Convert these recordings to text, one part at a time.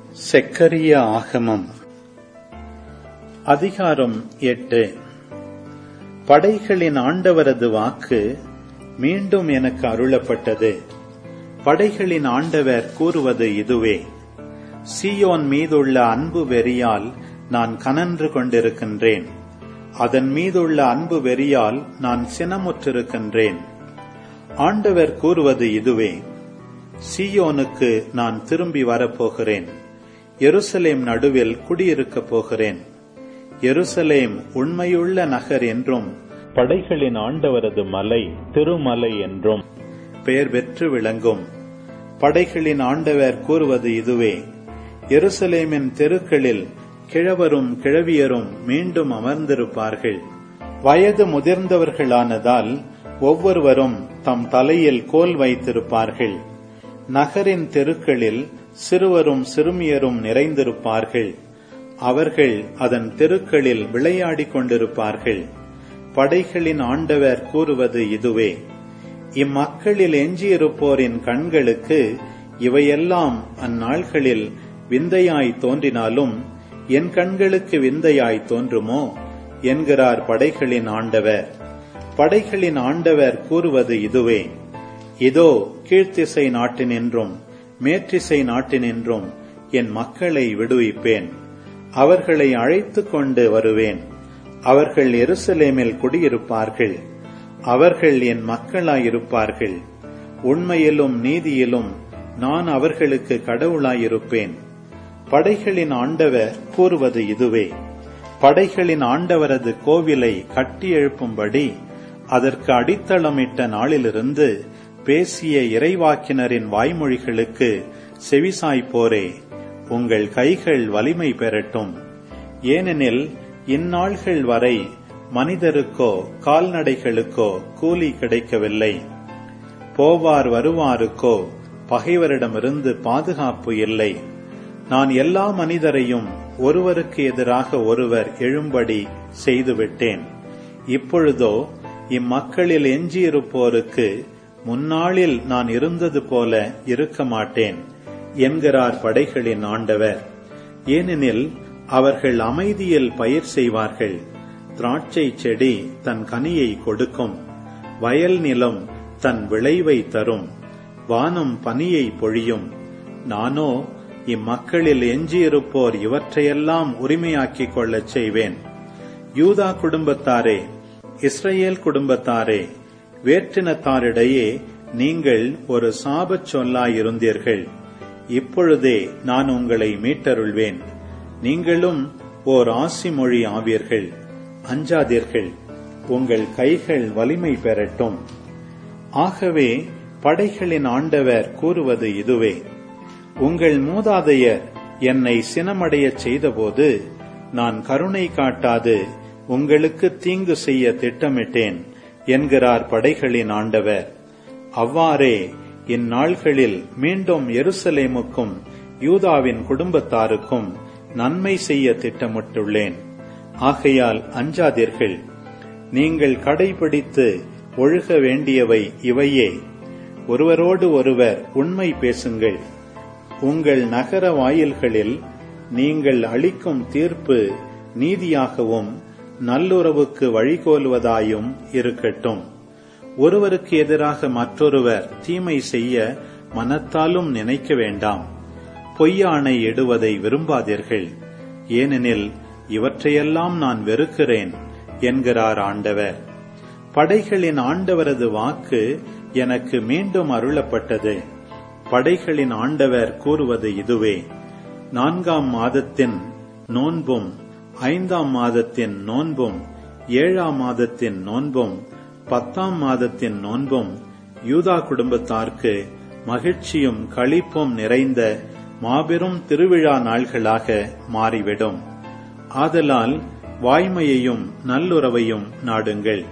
செக்கரிய ஆகமம் அதிகாரம் எட்டு படைகளின் ஆண்டவரது வாக்கு மீண்டும் எனக்கு அருளப்பட்டது படைகளின் ஆண்டவர் கூறுவது இதுவே சீயோன் மீதுள்ள அன்பு வெறியால் நான் கனன்று கொண்டிருக்கின்றேன் அதன் மீதுள்ள அன்பு வெறியால் நான் சினமுற்றிருக்கின்றேன் ஆண்டவர் கூறுவது இதுவே சீயோனுக்கு நான் திரும்பி வரப்போகிறேன் எருசலேம் நடுவில் குடியிருக்கப் போகிறேன் எருசலேம் உண்மையுள்ள நகர் என்றும் படைகளின் ஆண்டவரது மலை திருமலை என்றும் பெயர் பெற்று விளங்கும் படைகளின் ஆண்டவர் கூறுவது இதுவே எருசலேமின் தெருக்களில் கிழவரும் கிழவியரும் மீண்டும் அமர்ந்திருப்பார்கள் வயது முதிர்ந்தவர்களானதால் ஒவ்வொருவரும் தம் தலையில் கோல் வைத்திருப்பார்கள் நகரின் தெருக்களில் சிறுவரும் சிறுமியரும் நிறைந்திருப்பார்கள் அவர்கள் அதன் தெருக்களில் விளையாடிக் கொண்டிருப்பார்கள் படைகளின் ஆண்டவர் கூறுவது இதுவே இம்மக்களில் எஞ்சியிருப்போரின் கண்களுக்கு இவையெல்லாம் அந்நாள்களில் விந்தையாய் தோன்றினாலும் என் கண்களுக்கு விந்தையாய் தோன்றுமோ என்கிறார் படைகளின் ஆண்டவர் படைகளின் ஆண்டவர் கூறுவது இதுவே இதோ கீழ்த்திசை நாட்டினின்றும் மேற்றிசை நாட்டினின்றும் என் மக்களை விடுவிப்பேன் அவர்களை அழைத்துக் கொண்டு வருவேன் அவர்கள் எருசலேமில் குடியிருப்பார்கள் அவர்கள் என் மக்களாயிருப்பார்கள் உண்மையிலும் நீதியிலும் நான் அவர்களுக்கு கடவுளாயிருப்பேன் படைகளின் ஆண்டவர் கூறுவது இதுவே படைகளின் ஆண்டவரது கோவிலை கட்டி எழுப்பும்படி அதற்கு அடித்தளமிட்ட நாளிலிருந்து பேசிய இறைவாக்கினரின் வாய்மொழிகளுக்கு செவிசாய்ப்போரே உங்கள் கைகள் வலிமை பெறட்டும் ஏனெனில் இந்நாள்கள் வரை மனிதருக்கோ கால்நடைகளுக்கோ கூலி கிடைக்கவில்லை போவார் வருவாருக்கோ பகைவரிடமிருந்து பாதுகாப்பு இல்லை நான் எல்லா மனிதரையும் ஒருவருக்கு எதிராக ஒருவர் எழும்படி செய்துவிட்டேன் இப்பொழுதோ இம்மக்களில் எஞ்சியிருப்போருக்கு முன்னாளில் நான் இருந்தது போல இருக்க மாட்டேன் என்கிறார் படைகளின் ஆண்டவர் ஏனெனில் அவர்கள் அமைதியில் பயிர் செய்வார்கள் திராட்சை செடி தன் கனியை கொடுக்கும் வயல் நிலம் தன் விளைவை தரும் வானம் பனியை பொழியும் நானோ இம்மக்களில் எஞ்சியிருப்போர் இவற்றையெல்லாம் உரிமையாக்கிக் கொள்ளச் செய்வேன் யூதா குடும்பத்தாரே இஸ்ரேல் குடும்பத்தாரே வேற்றினத்தாரிடையே நீங்கள் ஒரு சாபச் சொல்லாயிருந்தீர்கள் இப்பொழுதே நான் உங்களை மீட்டருள்வேன் நீங்களும் ஓர் ஆசி மொழி ஆவீர்கள் அஞ்சாதீர்கள் உங்கள் கைகள் வலிமை பெறட்டும் ஆகவே படைகளின் ஆண்டவர் கூறுவது இதுவே உங்கள் மூதாதையர் என்னை சினமடையச் செய்தபோது நான் கருணை காட்டாது உங்களுக்கு தீங்கு செய்ய திட்டமிட்டேன் என்கிறார் படைகளின் ஆண்டவர் அவ்வாறே இந்நாள்களில் மீண்டும் எருசலேமுக்கும் யூதாவின் குடும்பத்தாருக்கும் நன்மை செய்ய திட்டமிட்டுள்ளேன் ஆகையால் அஞ்சாதீர்கள் நீங்கள் கடைபிடித்து ஒழுக வேண்டியவை இவையே ஒருவரோடு ஒருவர் உண்மை பேசுங்கள் உங்கள் நகர வாயில்களில் நீங்கள் அளிக்கும் தீர்ப்பு நீதியாகவும் நல்லுறவுக்கு வழிகோலுவதாயும் இருக்கட்டும் ஒருவருக்கு எதிராக மற்றொருவர் தீமை செய்ய மனத்தாலும் நினைக்க வேண்டாம் பொய்யானை எடுவதை விரும்பாதீர்கள் ஏனெனில் இவற்றையெல்லாம் நான் வெறுக்கிறேன் என்கிறார் ஆண்டவர் படைகளின் ஆண்டவரது வாக்கு எனக்கு மீண்டும் அருளப்பட்டது படைகளின் ஆண்டவர் கூறுவது இதுவே நான்காம் மாதத்தின் நோன்பும் ஐந்தாம் மாதத்தின் நோன்பும் ஏழாம் மாதத்தின் நோன்பும் பத்தாம் மாதத்தின் நோன்பும் யூதா குடும்பத்தார்க்கு மகிழ்ச்சியும் களிப்பும் நிறைந்த மாபெரும் திருவிழா நாள்களாக மாறிவிடும் ஆதலால் வாய்மையையும் நல்லுறவையும் நாடுங்கள்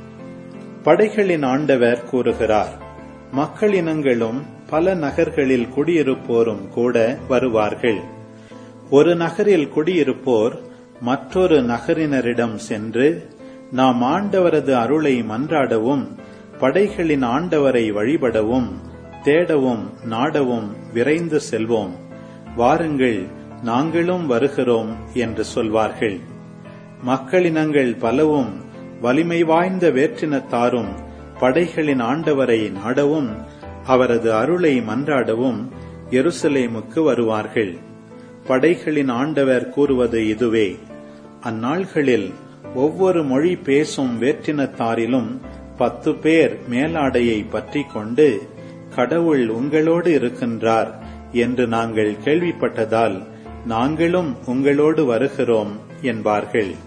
படைகளின் ஆண்டவர் கூறுகிறார் மக்களினங்களும் பல நகர்களில் குடியிருப்போரும் கூட வருவார்கள் ஒரு நகரில் குடியிருப்போர் மற்றொரு நகரினரிடம் சென்று நாம் ஆண்டவரது அருளை மன்றாடவும் படைகளின் ஆண்டவரை வழிபடவும் தேடவும் நாடவும் விரைந்து செல்வோம் வாருங்கள் நாங்களும் வருகிறோம் என்று சொல்வார்கள் மக்களினங்கள் பலவும் வலிமை வாய்ந்த வேற்றினத்தாரும் படைகளின் ஆண்டவரை நாடவும் அவரது அருளை மன்றாடவும் எருசலேமுக்கு வருவார்கள் படைகளின் ஆண்டவர் கூறுவது இதுவே அந்நாள்களில் ஒவ்வொரு மொழி பேசும் வேற்றினத்தாரிலும் பத்து பேர் மேலாடையை பற்றி கொண்டு கடவுள் உங்களோடு இருக்கின்றார் என்று நாங்கள் கேள்விப்பட்டதால் நாங்களும் உங்களோடு வருகிறோம் என்பார்கள்